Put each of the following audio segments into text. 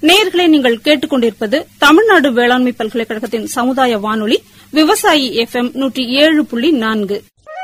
நேயர்களை நீங்கள் கேட்டுக்கொண்டிருப்பது தமிழ்நாடு வேளாண்மை பல்கலைக்கழகத்தின் சமுதாய வானொலி விவசாயி எஃப் எம் நூற்றி ஏழு புள்ளி நான்கு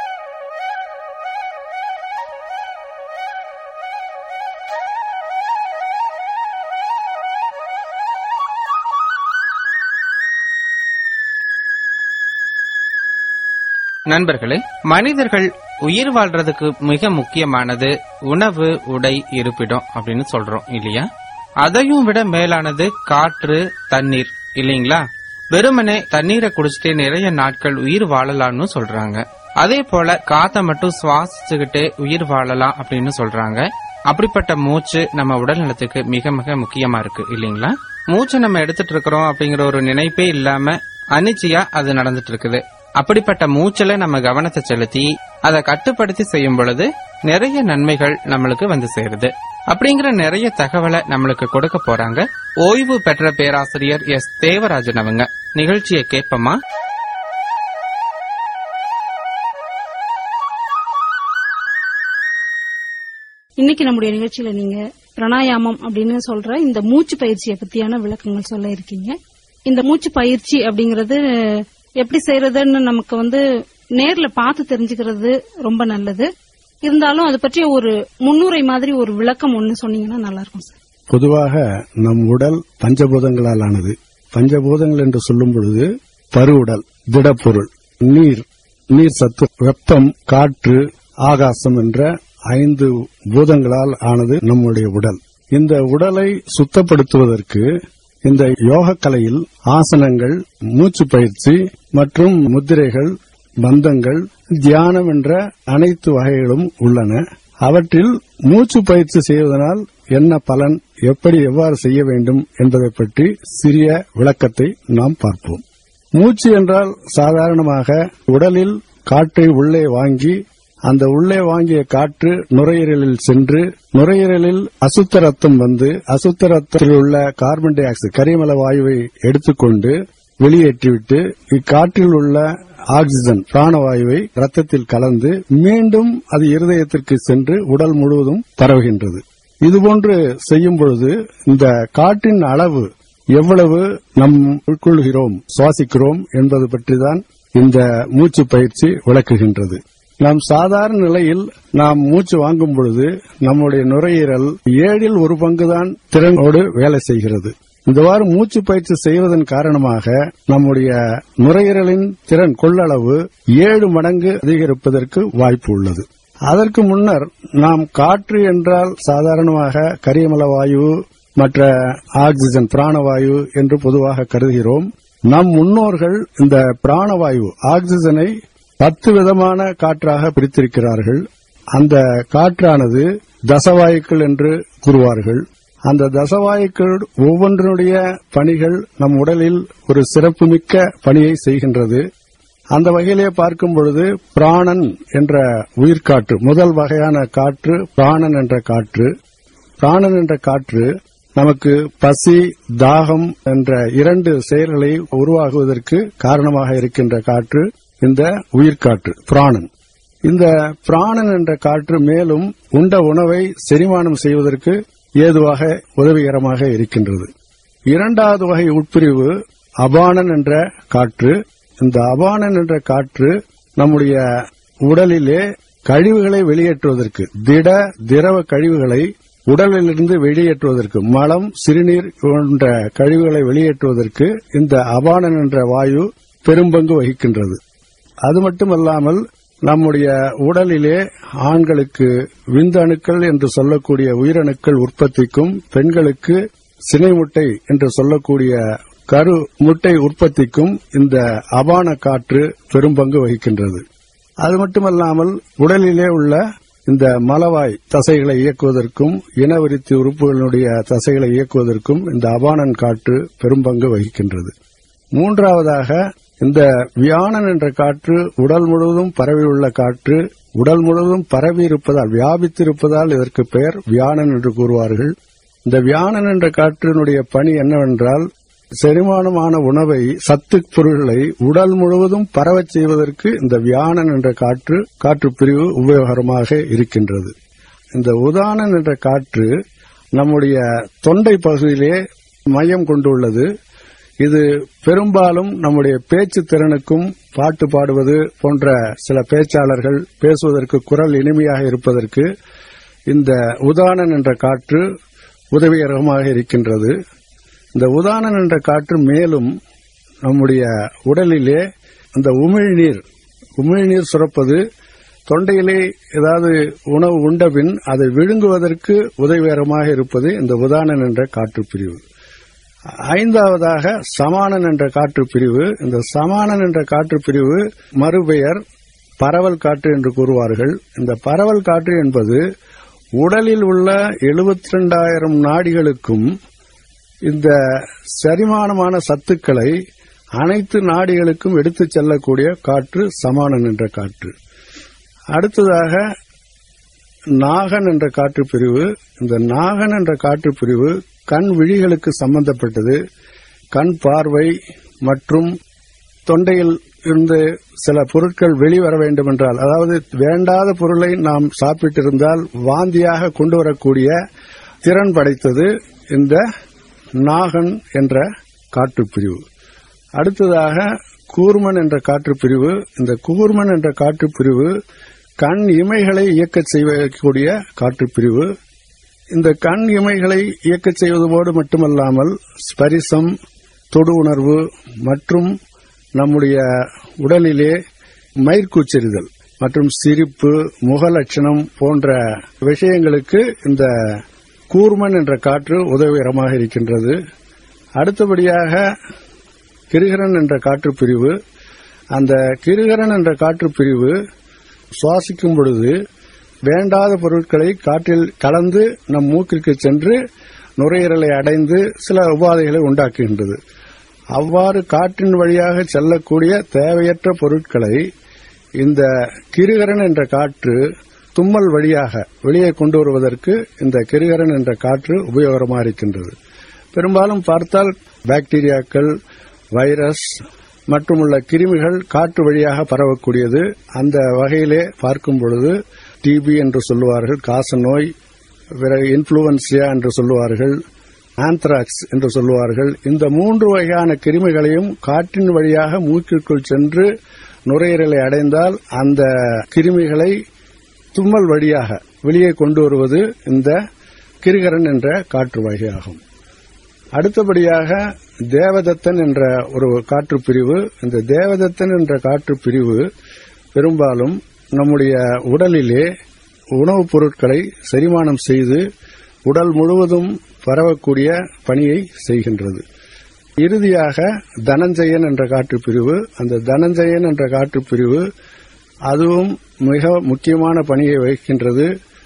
நண்பர்களே மனிதர்கள் உயிர் வாழ்றதுக்கு மிக முக்கியமானது உணவு உடை இருப்பிடம் அப்படின்னு சொல்றோம் இல்லையா அதையும் விட மேலானது காற்று தண்ணீர் இல்லீங்களா வெறுமனே தண்ணீரை குடிச்சிட்டே நிறைய நாட்கள் உயிர் வாழலாம்னு சொல்றாங்க அதே போல காத்த மட்டும் சுவாசிச்சுக்கிட்டே உயிர் வாழலாம் அப்படின்னு சொல்றாங்க அப்படிப்பட்ட மூச்சு நம்ம உடல் நலத்துக்கு மிக மிக முக்கியமா இருக்கு இல்லீங்களா மூச்சு நம்ம எடுத்துட்டு இருக்கிறோம் அப்படிங்கிற ஒரு நினைப்பே இல்லாம அனிச்சையா அது நடந்துட்டு இருக்குது அப்படிப்பட்ட மூச்சுல நம்ம கவனத்தை செலுத்தி அதை கட்டுப்படுத்தி செய்யும் பொழுது நிறைய நன்மைகள் நம்மளுக்கு வந்து சேருது அப்படிங்கிற நிறைய தகவலை நம்மளுக்கு கொடுக்க போறாங்க ஓய்வு பெற்ற பேராசிரியர் எஸ் தேவராஜன் அவங்க நிகழ்ச்சியை கேட்போமா இன்னைக்கு நம்முடைய நிகழ்ச்சியில நீங்க பிராணாயாமம் அப்படின்னு சொல்ற இந்த மூச்சு பயிற்சியை பத்தியான விளக்கங்கள் சொல்ல இருக்கீங்க இந்த மூச்சு பயிற்சி அப்படிங்கறது எப்படி செய்யறதுன்னு நமக்கு வந்து நேர்ல பார்த்து தெரிஞ்சுக்கிறது ரொம்ப நல்லது இருந்தாலும் அது பற்றிய ஒரு முன்னுரை மாதிரி ஒரு விளக்கம் ஒன்னு சொன்னீங்கன்னா நல்லா இருக்கும் சார் பொதுவாக நம் உடல் பஞ்சபூதங்களால் ஆனது பஞ்சபூதங்கள் என்று சொல்லும் பொழுது பருவுடல் திடப்பொருள் நீர் நீர் சத்து வெப்பம் காற்று ஆகாசம் என்ற ஐந்து பூதங்களால் ஆனது நம்முடைய உடல் இந்த உடலை சுத்தப்படுத்துவதற்கு இந்த யோக கலையில் ஆசனங்கள் மூச்சு பயிற்சி மற்றும் முத்திரைகள் பந்தங்கள் தியானம் என்ற அனைத்து வகைகளும் உள்ளன அவற்றில் மூச்சு பயிற்சி செய்வதனால் என்ன பலன் எப்படி எவ்வாறு செய்ய வேண்டும் என்பதை பற்றி சிறிய விளக்கத்தை நாம் பார்ப்போம் மூச்சு என்றால் சாதாரணமாக உடலில் காற்றை உள்ளே வாங்கி அந்த உள்ளே வாங்கிய காற்று நுரையீரலில் சென்று நுரையீரலில் அசுத்த ரத்தம் வந்து அசுத்த ரத்தத்தில் உள்ள கார்பன் டை ஆக்சைடு கரிமல வாயுவை எடுத்துக்கொண்டு வெளியேற்றிவிட்டு இக்காற்றில் உள்ள ஆக்சிஜன் பிராணவாயுவை ரத்தத்தில் கலந்து மீண்டும் அது இருதயத்திற்கு சென்று உடல் முழுவதும் பரவுகின்றது இதுபோன்று செய்யும் பொழுது இந்த காற்றின் அளவு எவ்வளவு நம் உட்கொள்கிறோம் சுவாசிக்கிறோம் என்பது பற்றிதான் இந்த மூச்சு பயிற்சி விளக்குகின்றது நாம் சாதாரண நிலையில் நாம் மூச்சு வாங்கும் பொழுது நம்முடைய நுரையீரல் ஏழில் ஒரு பங்குதான் திறனோடு வேலை செய்கிறது இந்தவாறு மூச்சு பயிற்சி செய்வதன் காரணமாக நம்முடைய நுரையீரலின் திறன் கொள்ளளவு ஏழு மடங்கு அதிகரிப்பதற்கு வாய்ப்பு உள்ளது அதற்கு முன்னர் நாம் காற்று என்றால் சாதாரணமாக கரியமல வாயு மற்ற ஆக்சிஜன் பிராணவாயு என்று பொதுவாக கருதுகிறோம் நம் முன்னோர்கள் இந்த பிராணவாயு ஆக்சிஜனை பத்து விதமான காற்றாக பிரித்திருக்கிறார்கள் அந்த காற்றானது தசவாயுக்கள் என்று கூறுவார்கள் அந்த தசவாயுக்கள் ஒவ்வொன்றினுடைய பணிகள் நம் உடலில் ஒரு சிறப்புமிக்க பணியை செய்கின்றது அந்த வகையிலே பார்க்கும் பொழுது பிராணன் என்ற உயிர்காற்று முதல் வகையான காற்று பிராணன் என்ற காற்று பிராணன் என்ற காற்று நமக்கு பசி தாகம் என்ற இரண்டு செயல்களை உருவாகுவதற்கு காரணமாக இருக்கின்ற காற்று இந்த உயிர்காற்று பிராணன் இந்த பிராணன் என்ற காற்று மேலும் உண்ட உணவை செரிமானம் செய்வதற்கு ஏதுவாக உதவிகரமாக இருக்கின்றது இரண்டாவது வகை உட்பிரிவு அபானன் என்ற காற்று இந்த அபானன் என்ற காற்று நம்முடைய உடலிலே கழிவுகளை வெளியேற்றுவதற்கு திட திரவ கழிவுகளை உடலிலிருந்து வெளியேற்றுவதற்கு மலம் சிறுநீர் போன்ற கழிவுகளை வெளியேற்றுவதற்கு இந்த அபானன் என்ற வாயு பெரும்பங்கு வகிக்கின்றது அது மட்டுமல்லாமல் நம்முடைய உடலிலே ஆண்களுக்கு விந்தணுக்கள் என்று சொல்லக்கூடிய உயிரணுக்கள் உற்பத்திக்கும் பெண்களுக்கு சினை முட்டை என்று சொல்லக்கூடிய கரு முட்டை உற்பத்திக்கும் இந்த அபான காற்று பெரும்பங்கு வகிக்கின்றது அது மட்டுமல்லாமல் உடலிலே உள்ள இந்த மலவாய் தசைகளை இயக்குவதற்கும் இனவிருத்தி உறுப்புகளுடைய தசைகளை இயக்குவதற்கும் இந்த அபானன் காற்று பெரும்பங்கு வகிக்கின்றது மூன்றாவதாக இந்த வியானன் என்ற காற்று உடல் முழுவதும் பரவியுள்ள காற்று உடல் முழுவதும் பரவி இருப்பதால் வியாபித்திருப்பதால் இதற்கு பெயர் வியானன் என்று கூறுவார்கள் இந்த வியானன் என்ற காற்றினுடைய பணி என்னவென்றால் செரிமானமான உணவை சத்து பொருள்களை உடல் முழுவதும் பரவச் செய்வதற்கு இந்த வியானன் என்ற காற்று காற்று பிரிவு உபயோகரமாக இருக்கின்றது இந்த உதானன் என்ற காற்று நம்முடைய தொண்டை பகுதியிலே மையம் கொண்டுள்ளது இது பெரும்பாலும் நம்முடைய பேச்சு திறனுக்கும் பாட்டு பாடுவது போன்ற சில பேச்சாளர்கள் பேசுவதற்கு குரல் இனிமையாக இருப்பதற்கு இந்த உதானன் என்ற காற்று உதவிகரமாக இருக்கின்றது இந்த உதானன் என்ற காற்று மேலும் நம்முடைய உடலிலே அந்த உமிழ்நீர் உமிழ்நீர் சுரப்பது தொண்டையிலே ஏதாவது உணவு உண்டபின் அதை விழுங்குவதற்கு உதவிகரமாக இருப்பது இந்த உதானன் என்ற காற்று பிரிவு ஐந்தாவதாக சமானன் என்ற காற்று பிரிவு இந்த சமானன் என்ற காற்று பிரிவு மறுபெயர் பரவல் காற்று என்று கூறுவார்கள் இந்த பரவல் காற்று என்பது உடலில் உள்ள எழுபத்தி ரெண்டாயிரம் நாடிகளுக்கும் இந்த செரிமானமான சத்துக்களை அனைத்து நாடிகளுக்கும் எடுத்துச் செல்லக்கூடிய காற்று சமானன் என்ற காற்று அடுத்ததாக நாகன் என்ற காற்று பிரிவு இந்த நாகன் என்ற காற்று பிரிவு கண் விழிகளுக்கு சம்பந்தப்பட்டது கண் பார்வை மற்றும் தொண்டையில் இருந்து சில பொருட்கள் வெளிவர வேண்டும் என்றால் அதாவது வேண்டாத பொருளை நாம் சாப்பிட்டிருந்தால் வாந்தியாக கொண்டு வரக்கூடிய திறன் படைத்தது இந்த நாகன் என்ற காற்று பிரிவு அடுத்ததாக கூர்மன் என்ற காற்று பிரிவு இந்த கூர்மன் என்ற காற்று பிரிவு கண் இமைகளை இயக்கச் செய்யக்கூடிய காற்று பிரிவு இந்த கண் இமைகளை இயக்கச் செய்வதோடு மட்டுமல்லாமல் ஸ்பரிசம் தொடு உணர்வு மற்றும் நம்முடைய உடலிலே மயிர்கூச்செறிதல் மற்றும் சிரிப்பு முகலட்சணம் போன்ற விஷயங்களுக்கு இந்த கூர்மன் என்ற காற்று உதவிகரமாக இருக்கின்றது அடுத்தபடியாக கிருகரன் என்ற காற்று பிரிவு அந்த கிருகரன் என்ற காற்று பிரிவு சுவாசிக்கும் பொழுது வேண்டாத பொருட்களை காற்றில் கலந்து நம் மூக்கிற்கு சென்று நுரையீரலை அடைந்து சில உபாதைகளை உண்டாக்குகின்றது அவ்வாறு காற்றின் வழியாக செல்லக்கூடிய தேவையற்ற பொருட்களை இந்த கிருகரன் என்ற காற்று தும்மல் வழியாக வெளியே கொண்டு வருவதற்கு இந்த கிருகரன் என்ற காற்று உபயோகரமாக இருக்கின்றது பெரும்பாலும் பார்த்தால் பாக்டீரியாக்கள் வைரஸ் மற்றும் உள்ள கிருமிகள் காற்று வழியாக பரவக்கூடியது அந்த வகையிலே பார்க்கும் பொழுது டிபி என்று சொல்லுவார்கள் காச நோய் பிறகு இன்ஃபுளுவன்சியா என்று சொல்லுவார்கள் ஆந்த்ராக்ஸ் என்று சொல்லுவார்கள் இந்த மூன்று வகையான கிருமிகளையும் காற்றின் வழியாக மூக்கிற்குள் சென்று நுரையீரலை அடைந்தால் அந்த கிருமிகளை தும்மல் வழியாக வெளியே கொண்டு வருவது இந்த கிருகரன் என்ற காற்று வகையாகும் அடுத்தபடியாக தேவதத்தன் என்ற ஒரு காற்று பிரிவு இந்த தேவதத்தன் என்ற காற்று பிரிவு பெரும்பாலும் நம்முடைய உடலிலே உணவுப் பொருட்களை செரிமானம் செய்து உடல் முழுவதும் பரவக்கூடிய பணியை செய்கின்றது இறுதியாக தனஞ்சயன் என்ற காற்று பிரிவு அந்த தனஞ்சயன் என்ற காற்று பிரிவு அதுவும் மிக முக்கியமான பணியை வகிக்கின்றது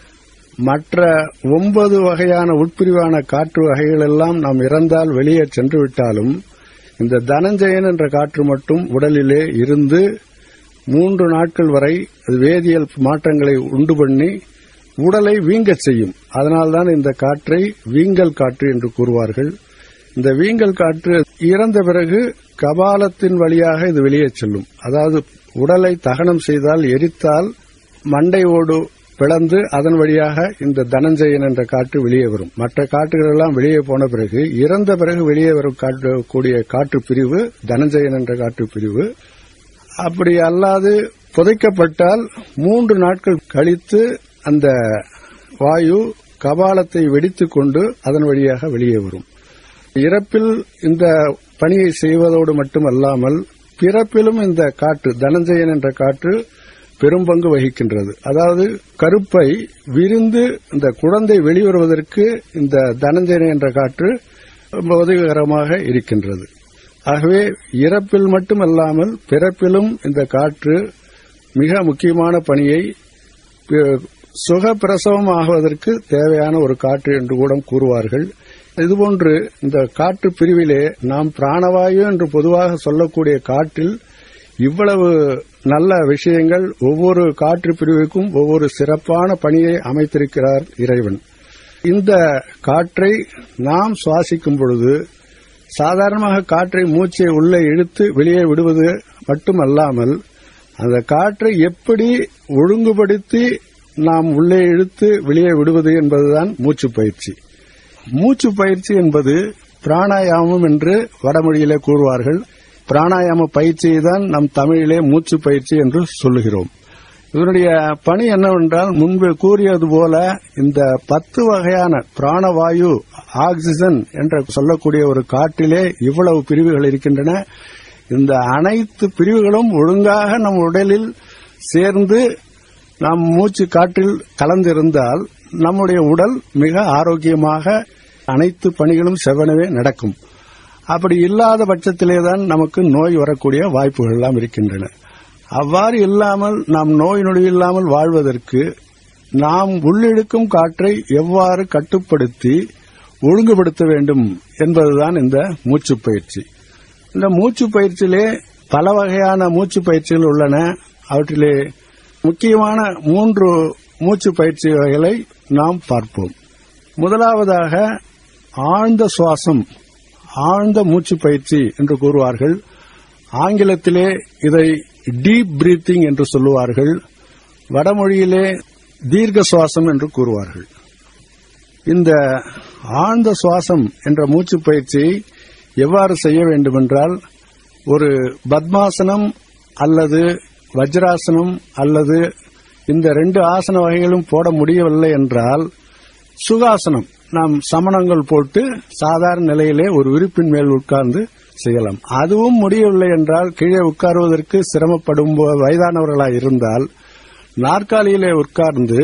மற்ற ஒன்பது வகையான உட்பிரிவான காற்று வகைகளெல்லாம் நாம் இறந்தால் வெளியே சென்று விட்டாலும் இந்த தனஞ்சயன் என்ற காற்று மட்டும் உடலிலே இருந்து மூன்று நாட்கள் வரை அது வேதியியல் மாற்றங்களை உண்டு பண்ணி உடலை வீங்கச் செய்யும் அதனால்தான் இந்த காற்றை வீங்கல் காற்று என்று கூறுவார்கள் இந்த வீங்கல் காற்று இறந்த பிறகு கபாலத்தின் வழியாக இது வெளியே செல்லும் அதாவது உடலை தகனம் செய்தால் எரித்தால் மண்டை ஓடு பிளந்து அதன் வழியாக இந்த தனஞ்சயன் என்ற காற்று வெளியே வரும் மற்ற காற்றுகள் எல்லாம் வெளியே போன பிறகு இறந்த பிறகு வெளியே வரும் கூடிய காற்று பிரிவு தனஞ்சயன் என்ற காற்று பிரிவு அப்படி அல்லாது புதைக்கப்பட்டால் மூன்று நாட்கள் கழித்து அந்த வாயு கபாலத்தை வெடித்துக் கொண்டு அதன் வழியாக வெளியே வரும் இறப்பில் இந்த பணியை செய்வதோடு மட்டுமல்லாமல் பிறப்பிலும் இந்த காற்று தனஞ்சயன் என்ற காற்று பெரும்பங்கு வகிக்கின்றது அதாவது கருப்பை விரிந்து இந்த குழந்தை வெளிவருவதற்கு இந்த தனஞ்சயன் என்ற காற்று ரொம்ப உதவிகரமாக இருக்கின்றது ஆகவே இறப்பில் மட்டுமல்லாமல் பிறப்பிலும் இந்த காற்று மிக முக்கியமான பணியை சுகப்பிரசவம் ஆகுவதற்கு தேவையான ஒரு காற்று என்று கூட கூறுவார்கள் இதுபோன்று இந்த காற்று பிரிவிலே நாம் பிராணவாயு என்று பொதுவாக சொல்லக்கூடிய காற்றில் இவ்வளவு நல்ல விஷயங்கள் ஒவ்வொரு காற்று பிரிவுக்கும் ஒவ்வொரு சிறப்பான பணியை அமைத்திருக்கிறார் இறைவன் இந்த காற்றை நாம் சுவாசிக்கும் பொழுது சாதாரணமாக காற்றை மூச்சை உள்ளே இழுத்து வெளியே விடுவது மட்டுமல்லாமல் அந்த காற்றை எப்படி ஒழுங்குபடுத்தி நாம் உள்ளே இழுத்து வெளியே விடுவது என்பதுதான் மூச்சு பயிற்சி மூச்சு பயிற்சி என்பது பிராணாயாமம் என்று வடமொழியிலே கூறுவார்கள் பிராணாயாம பயிற்சியை தான் நம் தமிழிலே மூச்சு பயிற்சி என்று சொல்லுகிறோம் இதனுடைய பணி என்னவென்றால் முன்பு கூறியது போல இந்த பத்து வகையான பிராணவாயு ஆக்சிஜன் என்று சொல்லக்கூடிய ஒரு காற்றிலே இவ்வளவு பிரிவுகள் இருக்கின்றன இந்த அனைத்து பிரிவுகளும் ஒழுங்காக நம் உடலில் சேர்ந்து நாம் மூச்சு காற்றில் கலந்திருந்தால் நம்முடைய உடல் மிக ஆரோக்கியமாக அனைத்து பணிகளும் செவ்வனவே நடக்கும் அப்படி இல்லாத பட்சத்திலே தான் நமக்கு நோய் வரக்கூடிய வாய்ப்புகள் எல்லாம் இருக்கின்றன அவ்வாறு இல்லாமல் நாம் நோய் நொடி இல்லாமல் வாழ்வதற்கு நாம் உள்ளிழுக்கும் காற்றை எவ்வாறு கட்டுப்படுத்தி ஒழுங்குபடுத்த வேண்டும் என்பதுதான் இந்த மூச்சு பயிற்சி இந்த மூச்சு பயிற்சியிலே பல வகையான மூச்சு பயிற்சிகள் உள்ளன அவற்றிலே முக்கியமான மூன்று மூச்சு பயிற்சி வகைகளை நாம் பார்ப்போம் முதலாவதாக ஆழ்ந்த சுவாசம் ஆழ்ந்த மூச்சு பயிற்சி என்று கூறுவார்கள் ஆங்கிலத்திலே இதை டீப் பிரீத்திங் என்று சொல்லுவார்கள் வடமொழியிலே தீர்க்க சுவாசம் என்று கூறுவார்கள் இந்த ஆழ்ந்த சுவாசம் என்ற மூச்சு பயிற்சியை எவ்வாறு செய்ய வேண்டுமென்றால் ஒரு பத்மாசனம் அல்லது வஜ்ராசனம் அல்லது இந்த ரெண்டு ஆசன வகைகளும் போட முடியவில்லை என்றால் சுகாசனம் நாம் சமணங்கள் போட்டு சாதாரண நிலையிலே ஒரு விரிப்பின் மேல் உட்கார்ந்து செய்யலாம் அதுவும் முடியவில்லை என்றால் கீழே உட்காருவதற்கு சிரமப்படும் வயதானவர்களாய் இருந்தால் நாற்காலியிலே உட்கார்ந்து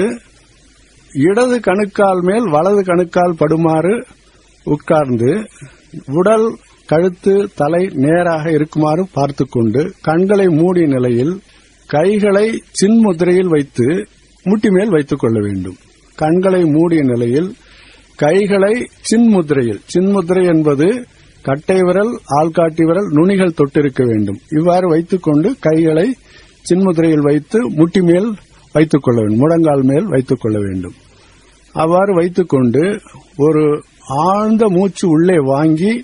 இடது கணுக்கால் மேல் வலது கணுக்கால் படுமாறு உட்கார்ந்து உடல் கழுத்து தலை நேராக இருக்குமாறு பார்த்துக்கொண்டு கண்களை மூடிய நிலையில் கைகளை சின்முத்திரையில் வைத்து முட்டி மேல் வைத்துக் கொள்ள வேண்டும் கண்களை மூடிய நிலையில் கைகளை சின்முத்திரையில் சின்முத்திரை என்பது கட்டை விரல் ஆள்காட்டி விரல் நுனிகள் தொட்டிருக்க வேண்டும் இவ்வாறு வைத்துக்கொண்டு கைகளை சின்முத்திரையில் வைத்து முட்டி மேல் வைத்துக் கொள்ள வேண்டும் முழங்கால் மேல் வைத்துக் கொள்ள வேண்டும் அவ்வாறு வைத்துக்கொண்டு ஒரு ஆழ்ந்த மூச்சு உள்ளே வாங்கி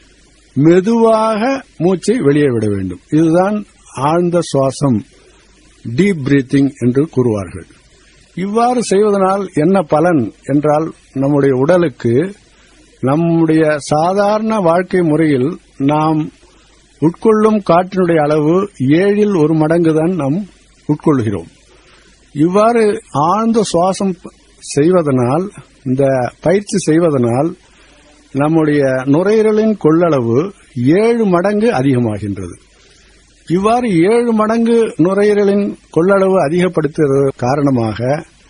மெதுவாக மூச்சை வெளியே விட வேண்டும் இதுதான் ஆழ்ந்த சுவாசம் டீப் பிரீத்திங் என்று கூறுவார்கள் இவ்வாறு செய்வதனால் என்ன பலன் என்றால் நம்முடைய உடலுக்கு நம்முடைய சாதாரண வாழ்க்கை முறையில் நாம் உட்கொள்ளும் காற்றினுடைய அளவு ஏழில் ஒரு மடங்கு தான் நாம் உட்கொள்கிறோம் இவ்வாறு ஆழ்ந்த சுவாசம் செய்வதனால் இந்த பயிற்சி செய்வதனால் நம்முடைய நுரையீரலின் கொள்ளளவு ஏழு மடங்கு அதிகமாகின்றது இவ்வாறு ஏழு மடங்கு நுரையீரலின் கொள்ளளவு அதிகப்படுத்துவது காரணமாக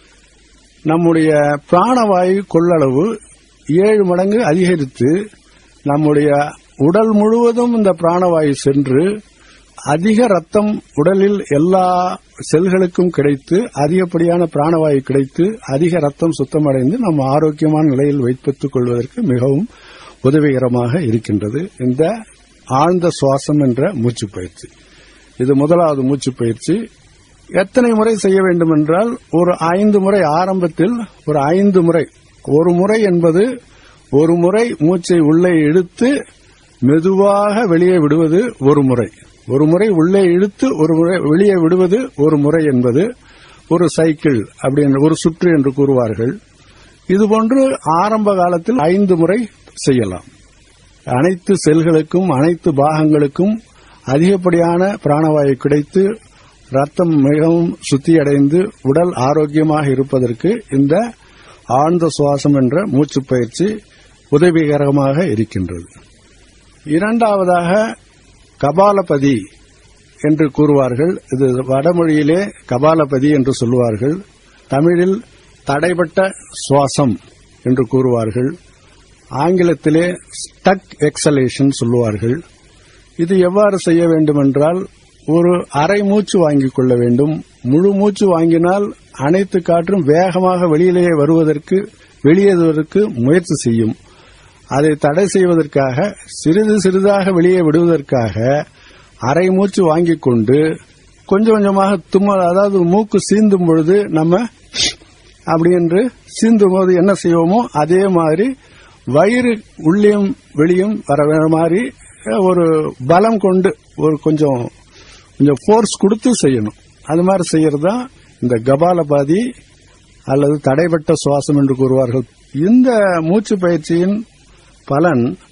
நம்முடைய பிராணவாயு கொள்ளளவு ஏழு மடங்கு அதிகரித்து நம்முடைய உடல் முழுவதும் இந்த பிராணவாயு சென்று அதிக ரத்தம் உடலில் எல்லா செல்களுக்கும் கிடைத்து அதிகப்படியான பிராணவாயு கிடைத்து அதிக ரத்தம் சுத்தமடைந்து நம்ம ஆரோக்கியமான நிலையில் வைத்துக் கொள்வதற்கு மிகவும் உதவிகரமாக இருக்கின்றது இந்த ஆழ்ந்த சுவாசம் என்ற மூச்சு பயிற்சி இது முதலாவது மூச்சு பயிற்சி எத்தனை முறை செய்ய வேண்டும் என்றால் ஒரு ஐந்து முறை ஆரம்பத்தில் ஒரு ஐந்து முறை ஒரு முறை என்பது ஒரு முறை மூச்சை உள்ளே இழுத்து மெதுவாக வெளியே விடுவது ஒரு முறை ஒரு முறை உள்ளே இழுத்து ஒரு முறை வெளியே விடுவது ஒரு முறை என்பது ஒரு சைக்கிள் அப்படி என்று ஒரு சுற்று என்று கூறுவார்கள் இதுபோன்று ஆரம்ப காலத்தில் ஐந்து முறை செய்யலாம் அனைத்து செல்களுக்கும் அனைத்து பாகங்களுக்கும் அதிகப்படியான பிராணவாயு கிடைத்து ரத்தம் மிகவும் சுத்தியடைந்து உடல் ஆரோக்கியமாக இருப்பதற்கு இந்த ஆழ்ந்த சுவாசம் என்ற மூச்சு பயிற்சி உதவிகரமாக இருக்கின்றது இரண்டாவதாக கபாலபதி என்று கூறுவார்கள் இது வடமொழியிலே கபாலபதி என்று சொல்லுவார்கள் தமிழில் தடைப்பட்ட சுவாசம் என்று கூறுவார்கள் ஆங்கிலத்திலே ஸ்டக் எக்ஸலேஷன் சொல்லுவார்கள் இது எவ்வாறு செய்ய வேண்டும் என்றால் ஒரு அரை மூச்சு வாங்கிக் கொள்ள வேண்டும் முழு மூச்சு வாங்கினால் அனைத்து காற்றும் வேகமாக வெளியிலேயே வருவதற்கு வெளியேறுவதற்கு முயற்சி செய்யும் அதை தடை செய்வதற்காக சிறிது சிறிதாக வெளியே விடுவதற்காக அரை மூச்சு வாங்கிக் கொண்டு கொஞ்சம் கொஞ்சமாக தும்மல் அதாவது மூக்கு சீந்தும் பொழுது நம்ம அப்படி என்று சீந்தும் போது என்ன செய்வோமோ அதே மாதிரி வயிறு உள்ளேயும் வெளியும் வர மாதிரி ஒரு பலம் கொண்டு ஒரு கொஞ்சம் கொஞ்சம் ஃபோர்ஸ் கொடுத்து செய்யணும் அது மாதிரி செய்யறது தான் இந்த கபாலபாதி அல்லது தடைப்பட்ட சுவாசம் என்று கூறுவார்கள் இந்த மூச்சு பயிற்சியின் பலன்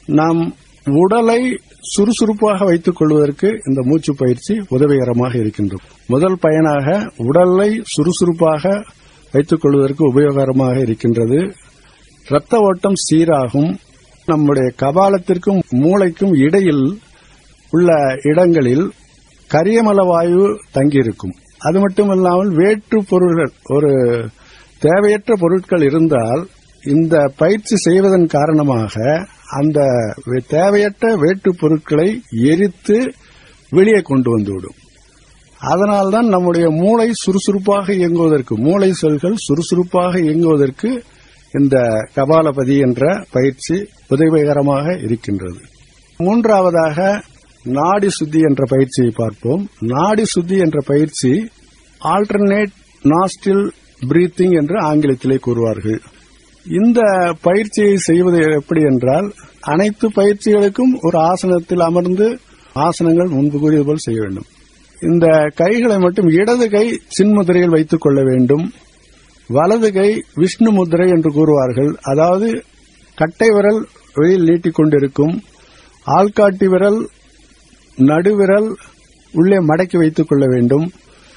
நாம் உடலை சுறுசுறுப்பாக வைத்துக் கொள்வதற்கு இந்த மூச்சு பயிற்சி உதவிகரமாக இருக்கின்றது முதல் பயனாக உடலை சுறுசுறுப்பாக வைத்துக் கொள்வதற்கு உபயோகரமாக இருக்கின்றது இரத்த ஓட்டம் சீராகும் நம்முடைய கபாலத்திற்கும் மூளைக்கும் இடையில் உள்ள இடங்களில் கரியமல வாயு தங்கியிருக்கும் அது மட்டுமல்லாமல் வேற்று பொருள்கள் ஒரு தேவையற்ற பொருட்கள் இருந்தால் இந்த பயிற்சி செய்வதன் காரணமாக அந்த தேவையற்ற வேற்று பொருட்களை எரித்து வெளியே கொண்டு வந்துவிடும் அதனால்தான் நம்முடைய மூளை சுறுசுறுப்பாக இயங்குவதற்கு மூளை செல்கள் சுறுசுறுப்பாக இயங்குவதற்கு இந்த கபாலபதி என்ற பயிற்சி உதவிகரமாக இருக்கின்றது மூன்றாவதாக நாடி சுத்தி என்ற பயிற்சியை பார்ப்போம் நாடி சுத்தி என்ற பயிற்சி ஆல்டர்னேட் நாஸ்டில் பிரீத்திங் என்று ஆங்கிலத்திலே கூறுவார்கள் இந்த பயிற்சியை செய்வது எப்படி என்றால் அனைத்து பயிற்சிகளுக்கும் ஒரு ஆசனத்தில் அமர்ந்து ஆசனங்கள் முன்பு கூறியது போல் செய்ய வேண்டும் இந்த கைகளை மட்டும் இடது கை சின்முதிரையில் வைத்துக் கொள்ள வேண்டும் வலது கை விஷ்ணு முத்திரை என்று கூறுவார்கள் அதாவது கட்டை விரல் வெளியில் நீட்டிக் கொண்டிருக்கும் ஆள்காட்டி விரல் நடுவிரல் உள்ளே மடக்கி வைத்துக் கொள்ள வேண்டும்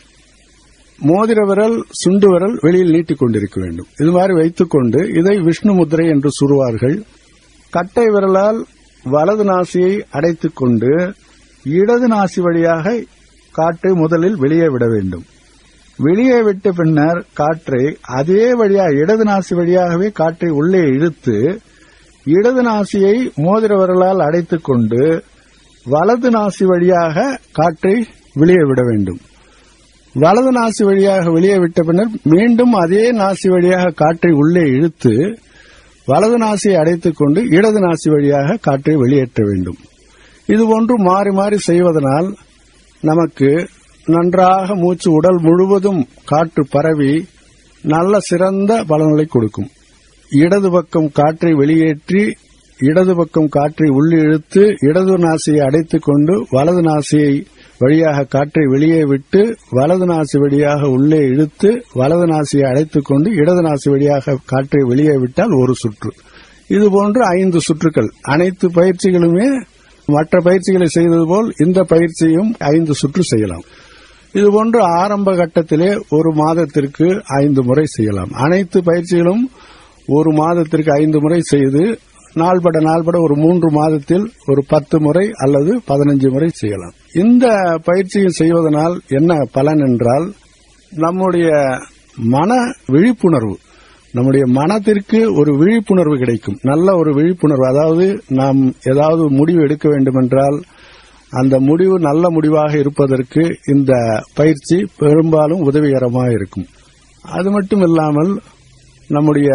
மோதிர விரல் சுண்டு விரல் வெளியில் நீட்டிக் கொண்டிருக்க வேண்டும் இது மாதிரி வைத்துக்கொண்டு இதை விஷ்ணு முத்திரை என்று கூறுவார்கள் கட்டை விரலால் வலது நாசியை அடைத்துக் கொண்டு இடது நாசி வழியாக காற்றை முதலில் வெளியே விட வேண்டும் வெளியே விட்ட பின்னர் காற்றை அதே வழியாக இடது நாசி வழியாகவே காற்றை உள்ளே இழுத்து இடது நாசியை மோதிர விரலால் அடைத்துக் கொண்டு வலது நாசி வழியாக காற்றை வெளியே விட வேண்டும் வலது நாசி வழியாக வெளியே விட்ட பின்னர் மீண்டும் அதே நாசி வழியாக காற்றை உள்ளே இழுத்து வலது நாசியை அடைத்துக் கொண்டு இடது நாசி வழியாக காற்றை வெளியேற்ற வேண்டும் இதுபோன்று மாறி மாறி செய்வதனால் நமக்கு நன்றாக மூச்சு உடல் முழுவதும் காற்று பரவி நல்ல சிறந்த பலன்களை கொடுக்கும் இடது பக்கம் காற்றை வெளியேற்றி இடது பக்கம் காற்றை உள்ளே இழுத்து இடது நாசியை அடைத்துக் கொண்டு வலது நாசியை வழியாக காற்றை வெளியே விட்டு வலது நாசி வழியாக உள்ளே இழுத்து வலது நாசியை அடைத்துக் கொண்டு இடது நாசி வழியாக காற்றை வெளியே விட்டால் ஒரு சுற்று இதுபோன்று ஐந்து சுற்றுகள் அனைத்து பயிற்சிகளுமே மற்ற பயிற்சிகளை செய்தது போல் இந்த பயிற்சியும் ஐந்து சுற்று செய்யலாம் இதுபோன்று ஆரம்ப கட்டத்திலே ஒரு மாதத்திற்கு ஐந்து முறை செய்யலாம் அனைத்து பயிற்சிகளும் ஒரு மாதத்திற்கு ஐந்து முறை செய்து நாள்பட நாள்பட ஒரு மூன்று மாதத்தில் ஒரு பத்து முறை அல்லது பதினஞ்சு முறை செய்யலாம் இந்த பயிற்சியை செய்வதனால் என்ன பலன் என்றால் நம்முடைய மன விழிப்புணர்வு நம்முடைய மனத்திற்கு ஒரு விழிப்புணர்வு கிடைக்கும் நல்ல ஒரு விழிப்புணர்வு அதாவது நாம் ஏதாவது முடிவு எடுக்க வேண்டுமென்றால் அந்த முடிவு நல்ல முடிவாக இருப்பதற்கு இந்த பயிற்சி பெரும்பாலும் உதவிகரமாக இருக்கும் அது மட்டும் இல்லாமல் நம்முடைய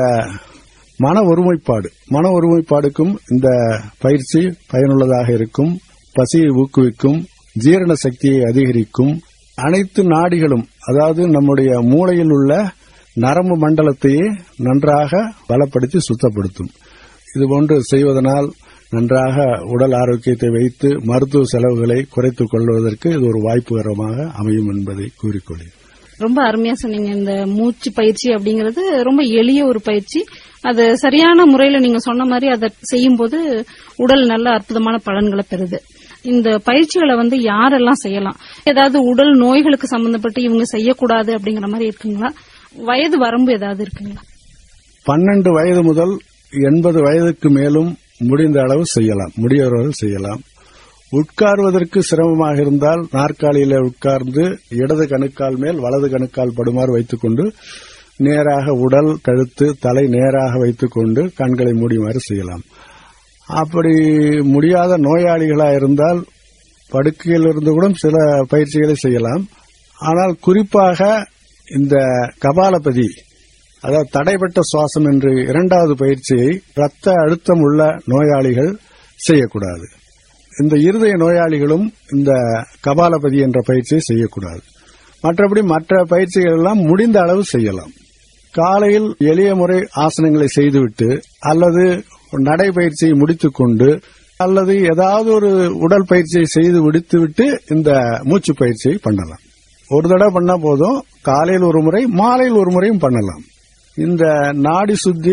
மன ஒருமைப்பாடு மன ஒருமைப்பாடுக்கும் இந்த பயிற்சி பயனுள்ளதாக இருக்கும் பசியை ஊக்குவிக்கும் ஜீரண சக்தியை அதிகரிக்கும் அனைத்து நாடிகளும் அதாவது நம்முடைய மூளையில் உள்ள நரம்பு மண்டலத்தையே நன்றாக பலப்படுத்தி சுத்தப்படுத்தும் இதுபோன்று செய்வதனால் நன்றாக உடல் ஆரோக்கியத்தை வைத்து மருத்துவ செலவுகளை குறைத்துக் கொள்வதற்கு இது ஒரு வாய்ப்புகரமாக அமையும் என்பதை கூறிக்கொள்கிறேன் ரொம்ப அருமையா சொன்னீங்க இந்த மூச்சு பயிற்சி அப்படிங்கிறது ரொம்ப எளிய ஒரு பயிற்சி அது சரியான முறையில நீங்க சொன்ன மாதிரி அதை செய்யும் போது உடல் நல்ல அற்புதமான பலன்களை பெறுது இந்த பயிற்சிகளை வந்து யாரெல்லாம் செய்யலாம் ஏதாவது உடல் நோய்களுக்கு சம்பந்தப்பட்டு இவங்க செய்யக்கூடாது அப்படிங்கிற மாதிரி இருக்குங்களா வயது வரம்பு ஏதாவது இருக்குங்களா பன்னெண்டு வயது முதல் எண்பது வயதுக்கு மேலும் முடிந்த அளவு செய்யலாம் முடியவர்கள் செய்யலாம் உட்கார்வதற்கு சிரமமாக இருந்தால் நாற்காலியில உட்கார்ந்து இடது கணுக்கால் மேல் வலது கணுக்கால் படுமாறு வைத்துக்கொண்டு நேராக உடல் கழுத்து தலை நேராக வைத்துக்கொண்டு கண்களை மூடிமாறு செய்யலாம் அப்படி முடியாத நோயாளிகளா இருந்தால் படுக்கையில் இருந்து கூட சில பயிற்சிகளை செய்யலாம் ஆனால் குறிப்பாக இந்த கபாலபதி அதாவது தடைப்பட்ட சுவாசம் என்று இரண்டாவது பயிற்சியை ரத்த அழுத்தம் உள்ள நோயாளிகள் செய்யக்கூடாது இந்த இருதய நோயாளிகளும் இந்த கபாலபதி என்ற பயிற்சியை செய்யக்கூடாது மற்றபடி மற்ற பயிற்சிகள் எல்லாம் முடிந்த அளவு செய்யலாம் காலையில் எளிய முறை ஆசனங்களை செய்துவிட்டு அல்லது நடைபயிற்சியை முடித்துக் கொண்டு அல்லது ஏதாவது ஒரு உடல் பயிற்சியை செய்து விடுத்துவிட்டு இந்த மூச்சு பயிற்சியை பண்ணலாம் ஒரு தடவை பண்ணா போதும் காலையில் ஒரு முறை மாலையில் ஒரு முறையும் பண்ணலாம் இந்த நாடி சுத்தி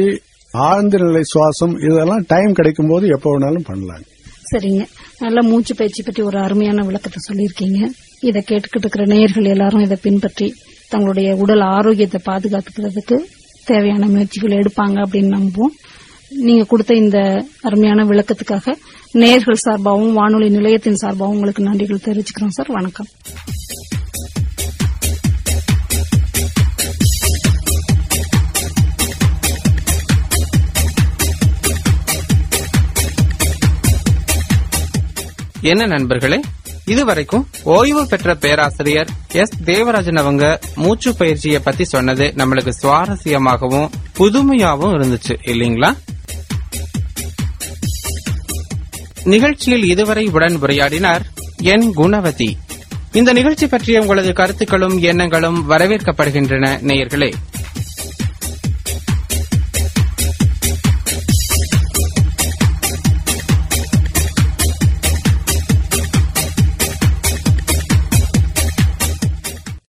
ஆழ்ந்த நிலை சுவாசம் இதெல்லாம் டைம் கிடைக்கும் போது எப்போ வேணாலும் பண்ணலாம் சரிங்க நல்ல மூச்சு பயிற்சி பற்றி ஒரு அருமையான விளக்கத்தை சொல்லியிருக்கீங்க இதை கேட்டுக்கிட்டு இருக்கிற நேயர்கள் எல்லாரும் இதை பின்பற்றி தங்களுடைய உடல் ஆரோக்கியத்தை பாதுகாத்துக்கிறதுக்கு தேவையான முயற்சிகள் எடுப்பாங்க அப்படின்னு நம்புவோம் நீங்க கொடுத்த இந்த அருமையான விளக்கத்துக்காக நேயர்கள் சார்பாகவும் வானொலி நிலையத்தின் சார்பாகவும் உங்களுக்கு நன்றிகள் தெரிவிச்சுக்கிறோம் சார் வணக்கம் என்ன நண்பர்களே இதுவரைக்கும் ஓய்வு பெற்ற பேராசிரியர் எஸ் தேவராஜன் அவங்க மூச்சு பயிற்சியை பத்தி சொன்னது நம்மளுக்கு சுவாரஸ்யமாகவும் புதுமையாகவும் இருந்துச்சு இல்லீங்களா நிகழ்ச்சியில் இதுவரை உடன் உரையாடினார் என் குணவதி இந்த நிகழ்ச்சி பற்றிய உங்களது கருத்துக்களும் எண்ணங்களும் வரவேற்கப்படுகின்றன நேயர்களே